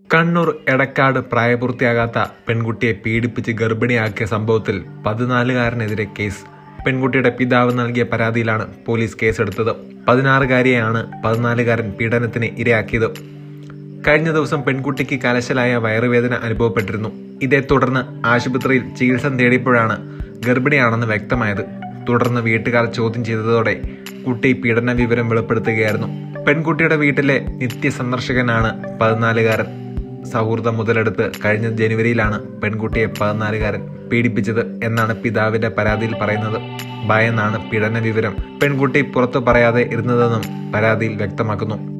കണ്ണൂർ എടക്കാട് പ്രായപൂർത്തിയാകാത്ത പെൺകുട്ടിയെ പീഡിപ്പിച്ച് ഗർഭിണിയാക്കിയ സംഭവത്തിൽ പതിനാലുകാരനെതിരെ കേസ് പെൺകുട്ടിയുടെ പിതാവ് നൽകിയ പരാതിയിലാണ് പോലീസ് കേസെടുത്തത് പതിനാറുകാരിയെയാണ് പതിനാലുകാരൻ പീഡനത്തിന് ഇരയാക്കിയത് കഴിഞ്ഞ ദിവസം പെൺകുട്ടിക്ക് കലശലായ വയറുവേദന അനുഭവപ്പെട്ടിരുന്നു ഇതേ തുടർന്ന് ആശുപത്രിയിൽ ചികിത്സ തേടിയപ്പോഴാണ് ഗർഭിണിയാണെന്ന് വ്യക്തമായത് തുടർന്ന് വീട്ടുകാർ ചോദ്യം ചെയ്തതോടെ കുട്ടി പീഡന വിവരം വെളിപ്പെടുത്തുകയായിരുന്നു പെൺകുട്ടിയുടെ വീട്ടിലെ നിത്യ സന്ദർശകനാണ് പതിനാലുകാരൻ സൗഹൃദം മുതലെടുത്ത് കഴിഞ്ഞ ജനുവരിയിലാണ് പെൺകുട്ടിയെ പതിനാലുകാരൻ പീഡിപ്പിച്ചത് എന്നാണ് പിതാവിന്റെ പരാതിയിൽ പറയുന്നത് ഭയന്നാണ് പീഡന വിവരം പെൺകുട്ടി പുറത്തു പറയാതെ ഇരുന്നതെന്നും പരാതിയിൽ വ്യക്തമാക്കുന്നു